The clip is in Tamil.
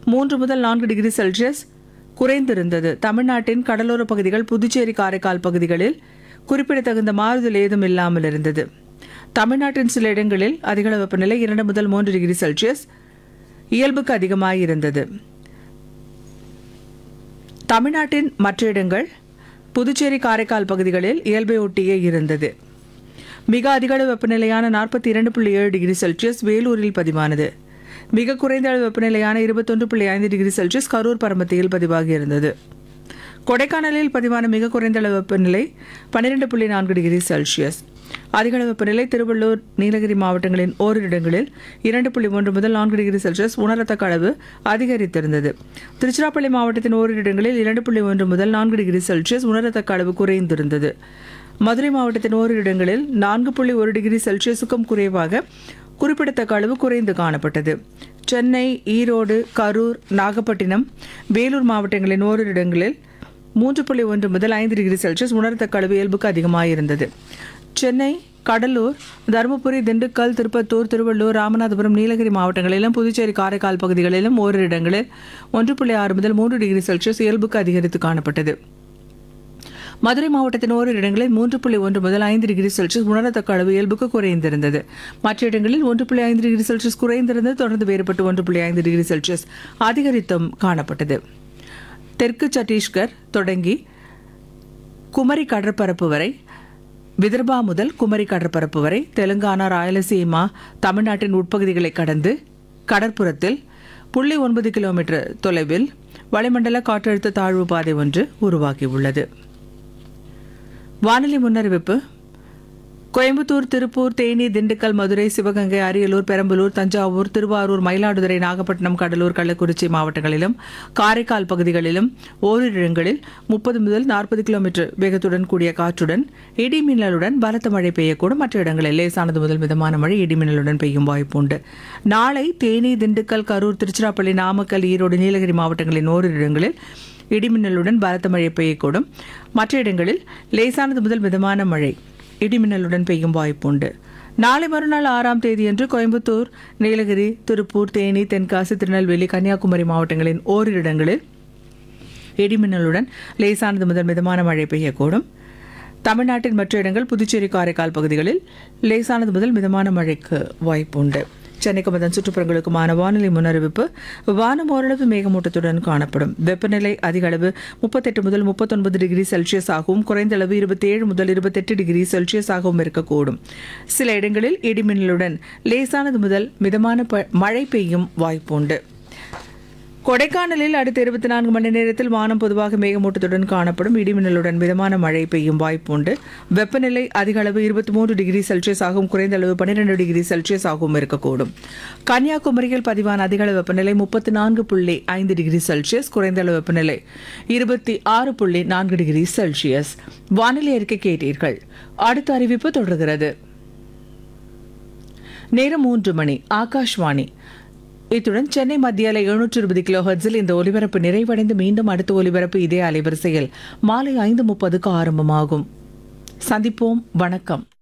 மூன்று முதல் நான்கு டிகிரி செல்சியஸ் குறைந்திருந்தது தமிழ்நாட்டின் கடலோர பகுதிகள் புதுச்சேரி காரைக்கால் பகுதிகளில் குறிப்பிடத்தகுந்த மாறுதல் ஏதும் இல்லாமல் இருந்தது தமிழ்நாட்டின் சில இடங்களில் அதிகள வெப்பநிலை இரண்டு முதல் மூன்று டிகிரி செல்சியஸ் இயல்புக்கு அதிகமாக இருந்தது தமிழ்நாட்டின் மற்ற இடங்கள் புதுச்சேரி காரைக்கால் பகுதிகளில் இயல்பை ஒட்டியே இருந்தது மிக அதிகளவு வெப்பநிலையான நாற்பத்தி இரண்டு புள்ளி ஏழு டிகிரி செல்சியஸ் வேலூரில் பதிவானது மிக குறைந்த அளவு வெப்பநிலையான இருபத்தொன்று புள்ளி ஐந்து டிகிரி செல்சியஸ் கரூர் பரமத்தியில் பதிவாகி இருந்தது கொடைக்கானலில் பதிவான மிக குறைந்த அளவு வெப்பநிலை பன்னிரெண்டு புள்ளி நான்கு டிகிரி செல்சியஸ் அதிக அளவு வெப்பநிலை திருவள்ளூர் நீலகிரி மாவட்டங்களின் ஓரிரு இடங்களில் இரண்டு புள்ளி ஒன்று முதல் நான்கு டிகிரி செல்சியஸ் உணரத்தக்க அளவு அதிகரித்திருந்தது திருச்சிராப்பள்ளி மாவட்டத்தின் ஓரிரு இடங்களில் இரண்டு புள்ளி ஒன்று முதல் நான்கு டிகிரி செல்சியஸ் உணரத்தக்க அளவு குறைந்திருந்தது மதுரை மாவட்டத்தின் ஓரிரு இடங்களில் நான்கு புள்ளி ஒரு டிகிரி செல்சியஸுக்கும் குறைவாக குறிப்பிடத்தக்க அளவு குறைந்து காணப்பட்டது சென்னை ஈரோடு கரூர் நாகப்பட்டினம் வேலூர் மாவட்டங்களின் ஓரிரு இடங்களில் மூன்று புள்ளி ஒன்று முதல் ஐந்து டிகிரி செல்சியஸ் உணரத்தக்க அளவு இயல்புக்கு அதிகமாக இருந்தது சென்னை கடலூர் தருமபுரி திண்டுக்கல் திருப்பத்தூர் திருவள்ளூர் ராமநாதபுரம் நீலகிரி மாவட்டங்களிலும் புதுச்சேரி காரைக்கால் பகுதிகளிலும் ஓரிரு இடங்களில் ஒன்று புள்ளி ஆறு முதல் மூன்று டிகிரி செல்சியஸ் இயல்புக்கு அதிகரித்து காணப்பட்டது மதுரை மாவட்டத்தின் ஓரிரு இடங்களில் மூன்று புள்ளி ஒன்று முதல் ஐந்து டிகிரி செல்சியஸ் உணரத்தக்க அளவு இயல்புக்கு குறைந்திருந்தது மற்ற இடங்களில் ஒன்று புள்ளி ஐந்து டிகிரி செல்சியஸ் குறைந்திருந்தது தொடர்ந்து வேறுபட்டு ஒன்று புள்ளி ஐந்து டிகிரி செல்சியஸ் அதிகரித்தும் காணப்பட்டது தெற்கு சத்தீஸ்கர் தொடங்கி குமரி கடற்பரப்பு வரை விதர்பா முதல் குமரி கடற்பரப்பு வரை தெலுங்கானா ராயலசீமா தமிழ்நாட்டின் உட்பகுதிகளை கடந்து கடற்புறத்தில் புள்ளி ஒன்பது கிலோமீட்டர் தொலைவில் வளிமண்டல காற்றழுத்த தாழ்வு பாதை ஒன்று உருவாகியுள்ளது வானிலை முன்னறிவிப்பு கோயம்புத்தூர் திருப்பூர் தேனி திண்டுக்கல் மதுரை சிவகங்கை அரியலூர் பெரம்பலூர் தஞ்சாவூர் திருவாரூர் மயிலாடுதுறை நாகப்பட்டினம் கடலூர் கள்ளக்குறிச்சி மாவட்டங்களிலும் காரைக்கால் பகுதிகளிலும் ஓரிரு இடங்களில் முப்பது முதல் நாற்பது கிலோமீட்டர் வேகத்துடன் கூடிய காற்றுடன் இடி மின்னலுடன் பலத்த மழை பெய்யக்கூடும் மற்ற இடங்களில் லேசானது முதல் மிதமான மழை இடி மின்னலுடன் பெய்யும் வாய்ப்புண்டு நாளை தேனி திண்டுக்கல் கரூர் திருச்சிராப்பள்ளி நாமக்கல் ஈரோடு நீலகிரி மாவட்டங்களின் ஓரிரு இடங்களில் இடிமின்னலுடன் பலத்த மழை பெய்யக்கூடும் மற்ற இடங்களில் லேசானது முதல் மிதமான மழை இடிமின்னலுடன் பெய்யும் வாய்ப்புண்டு நாளை மறுநாள் ஆறாம் தேதியன்று கோயம்புத்தூர் நீலகிரி திருப்பூர் தேனி தென்காசி திருநெல்வேலி கன்னியாகுமரி மாவட்டங்களின் ஓரிரு இடங்களில் இடிமின்னலுடன் லேசானது முதல் மிதமான மழை பெய்யக்கூடும் தமிழ்நாட்டின் மற்ற இடங்கள் புதுச்சேரி காரைக்கால் பகுதிகளில் லேசானது முதல் மிதமான மழைக்கு வாய்ப்புண்டு சென்னைக்கும் அதன் சுற்றுப்புறங்களுக்குமான வானிலை முன்னறிவிப்பு வானம் ஓரளவு மேகமூட்டத்துடன் காணப்படும் வெப்பநிலை அதிக அளவு முப்பத்தெட்டு முதல் முப்பத்தொன்பது டிகிரி செல்சியஸ் ஆகவும் குறைந்த அளவு இருபத்தேழு முதல் இருபத்தெட்டு டிகிரி செல்சியஸ் ஆகவும் இருக்கக்கூடும் சில இடங்களில் இடிமின்னலுடன் லேசானது முதல் மிதமான ப- மழை பெய்யும் வாய்ப்புண்டு கொடைக்கானலில் அடுத்த இருபத்தி நான்கு மணி நேரத்தில் வானம் பொதுவாக மேகமூட்டத்துடன் காணப்படும் இடிமின்னலுடன் மிதமான மழை பெய்யும் வாய்ப்புண்டு வெப்பநிலை அதிக அளவு இருபத்தி மூன்று டிகிரி செல்சியஸ் ஆகவும் குறைந்த அளவு பன்னிரெண்டு டிகிரி செல்சியஸ் ஆகவும் இருக்கக்கூடும் கன்னியாகுமரியில் பதிவான அதிக அளவு வெப்பநிலை முப்பத்தி நான்கு புள்ளி ஐந்து டிகிரி செல்சியஸ் குறைந்த அளவு வெப்பநிலை இருபத்தி ஆறு புள்ளி நான்கு டிகிரி செல்சியஸ் வானிலை அறிக்கை கேட்டீர்கள் அடுத்த அறிவிப்பு தொடர்கிறது நேரம் மூன்று மணி ஆகாஷ்வாணி இத்துடன் சென்னை மத்திய அலை எழுநூற்று இருபது கிலோ ஹெர்ட்ஸில் இந்த ஒலிபரப்பு நிறைவடைந்து மீண்டும் அடுத்த ஒலிபரப்பு இதே அலைவரிசையில் மாலை ஐந்து முப்பதுக்கு ஆரம்பமாகும் சந்திப்போம் வணக்கம்